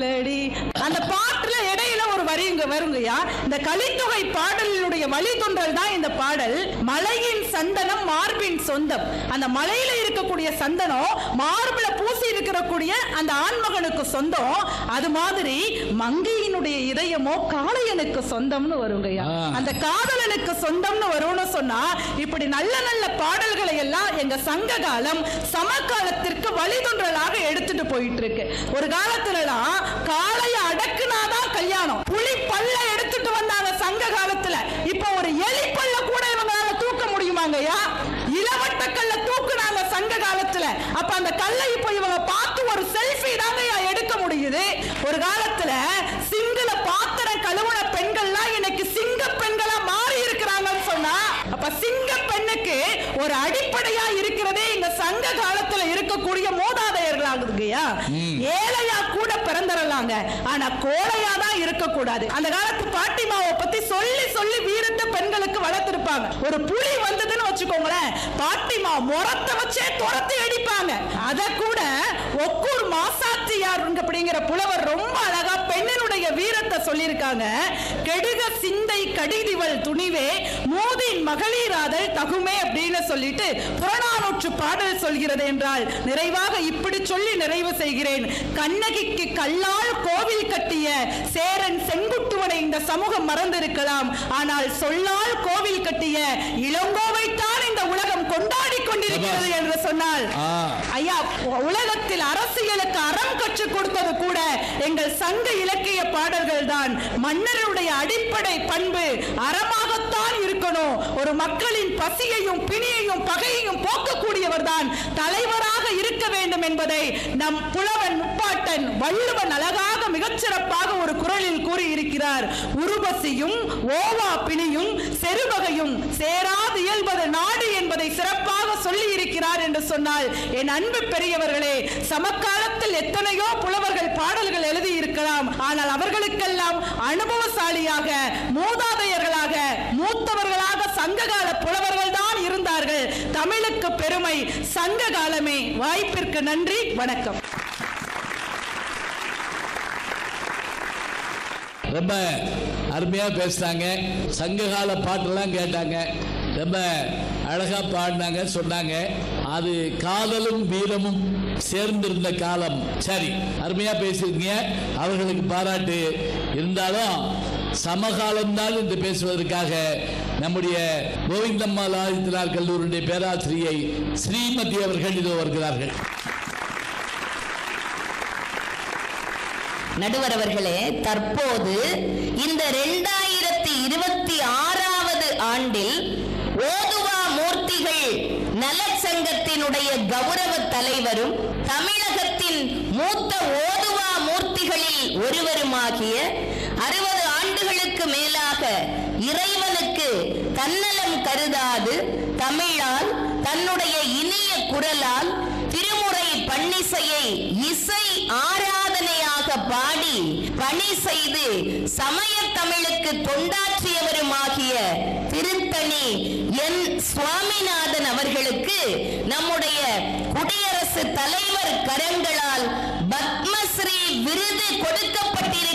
Lady அந்த பாட்டுல இடையில ஒரு வரி இங்க வருங்கய்யா இந்த கலித்தொகை பாடலினுடைய வழித்தொன்றல் தான் இந்த பாடல் மலையின் சந்தனம் மார்பின் சொந்தம் அந்த மலையில இருக்கக்கூடிய சந்தனம் மார்பில பூசி இருக்கக்கூடிய அந்த ஆண்மகனுக்கு சொந்தம் அது மாதிரி மங்கையினுடைய இதயமோ காளையனுக்கு சொந்தம்னு வருங்கய்யா ஆ. அந்த காதலனுக்கு சொந்தம்னு வரும்னு சொன்னா இப்படி நல்ல நல்ல பாடல்களை எல்லாம் எங்க சங்க காலம் சமகாலத்திற்கு வழிதொன்றலாக எடுத்துட்டு போயிட்டு இருக்கு ஒரு காலத்துலலாம் காளைய அடக்குனாதான் கல்யாணம் புலி பல்ல எடுத்துட்டு வந்தாங்க சங்க காலத்துல இப்ப ஒரு எலி பல்ல கூட இவங்களால தூக்க முடியுமாங்கய்யா இளவட்ட கல்ல தூக்குனாங்க சங்க காலத்துல அப்ப அந்த கல்லை இப்ப இவங்க பார்த்து ஒரு செல்ஃபி தாங்கய்யா எடுக்க முடியுது ஒரு காலத்துல சிங்கள பாத்திரம் கழுவுன பெண்கள்லாம் இன்னைக்கு சிங்க பெண்களா மாறி இருக்கிறாங்கன்னு சொன்னா அப்ப சிங்க பெண்ணுக்கு ஒரு அடிப்படையா இருக்கிறதே இந்த சங்க காலத்துல இருக்கக்கூடிய மூதாதையர்களாகுதுங்கய்யா ஏழையா கூட பிறந்தரலாங்க ஆனா கோழையா தான் இருக்கக்கூடாது அந்த காலத்து பாட்டிமாவை பத்தி சொல்லி சொல்லி வீரத்தை பெண்களுக்கு வளர்த்திருப்பாங்க ஒரு புலி வந்ததுன்னு வச்சுக்கோங்களேன் பாட்டிமா முறத்தை வச்சே துரத்தி அடிப்பாங்க அத கூட ஒக்கூர் மாசாத்தியார் அப்படிங்கிற புலவர் ரொம்ப அழகா பெண்ணினுடைய வீரத்தை சொல்லியிருக்காங்க கெடுக சிந்தை கடிதிவள் துணிவே மூதின் மகளிராதல் தகுமே அப்படின்னு சொல்லிட்டு புறநானூற்று பாடல் சொல்கிறது என்றால் நிறைவாக இப்படி சொல்லி நிறைவு செய்கிறேன் கண்ணகிக்கு கல்லால் கோவில் கட்டிய சேரன் செங்குட்டுவனை இந்த சமூகம் மறந்திருக்கலாம் ஆனால் சொல்லால் கோவில் கட்டிய இளங்கோவைத்தான் இந்த உலகம் கொண்டாடி கொண்டிருக்கிறது சபாஷ். என்று சொன்னால் ஆ. ஐயா உலகத்தில் அரசியலுக்கு அறம் கற்றுக் கொடுத்தது கூட எங்கள் சங்க இலக்கிய பாடல்கள் தான் மன்னருடைய அடிப்படை பண்பு அறமாகத்தான் இருக்கணும் ஒரு மக்களின் பசியையும் பிணியையும் பகையையும் போக்கக்கூடியவர் தான் தலைவராக இருக்க வேண்டும் என்பதை நம் புலவன் முப்பாட்டன் வள்ளுவன் அழகாக மிகச்சிறப்பாக ஒரு குரலில் கூறியிருக்கிறார் உருபசியும் ஓவா பிணியும் செருவகையும் சேராது இயல்பது நாடு என்பதை சிறப்பாக சொல்லி இருக்கிறார் என்று சொன்னால் என் அன்பு பெரியவர்களே சமகாலத்தில் எத்தனையோ புலவர்கள் பாடல்கள் எழுதி இருக்கலாம் ஆனால் அவர்களுக்கெல்லாம் அனுபவசாலியாக மூதாதையர்களாக மூத்தவர்களாக சங்ககால புலவர்கள் தான் இருந்தார்கள் தமிழுக்கு பெருமை சங்க காலமே வாய்ப்பிற்கு நன்றி வணக்கம் ரொம்ப அருமையா பேசுனாங்க சங்ககால பாட்டெல்லாம் கேட்டாங்க ரொம்ப அழகா பாடினாங்க சொன்னாங்க அது காதலும் வீரமும் சேர்ந்திருந்த காலம் சரி அருமையா பேசியிருக்கீங்க அவர்களுக்கு பாராட்டு இருந்தாலும் சமகாலம்தான் என்று பேசுவதற்காக நம்முடைய கோவிந்தம்மாள் ஆதித்தனார் கல்லூரியுடைய பேராசிரியை ஸ்ரீமதி அவர்கள் இதோ வருகிறார்கள் நடுவர் அவர்களே தற்போது இந்த ரெண்டாயிரத்தி இருபத்தி ஆறாவது ஆண்டில் ஓதுவா மூர்த்திகள் நலச்சங்கத்தினுடைய கௌரவ தலைவரும் தமிழகத்தின் மூத்த ஓதுவா மூர்த்திகளில் ஒருவருமாகிய அறுபது ஆண்டுகளுக்கு மேலாக இறைவனுக்கு தன்னலம் கருதாது தமிழால் தன்னுடைய இனிய குரலால் திருமுறை பன்னிசையை இசை ஆராதனையாக பாடி பணி செய்து சமய தமிழுக்கு தொண்டாற்றியவருமாகிய திருத்தணி என் சுவாமிநாதன் அவர்களுக்கு நம்முடைய குடியரசு தலைவர் கரங்களால் பத்மஸ்ரீ விருது கொடுக்கப்பட்டிருக்கிறது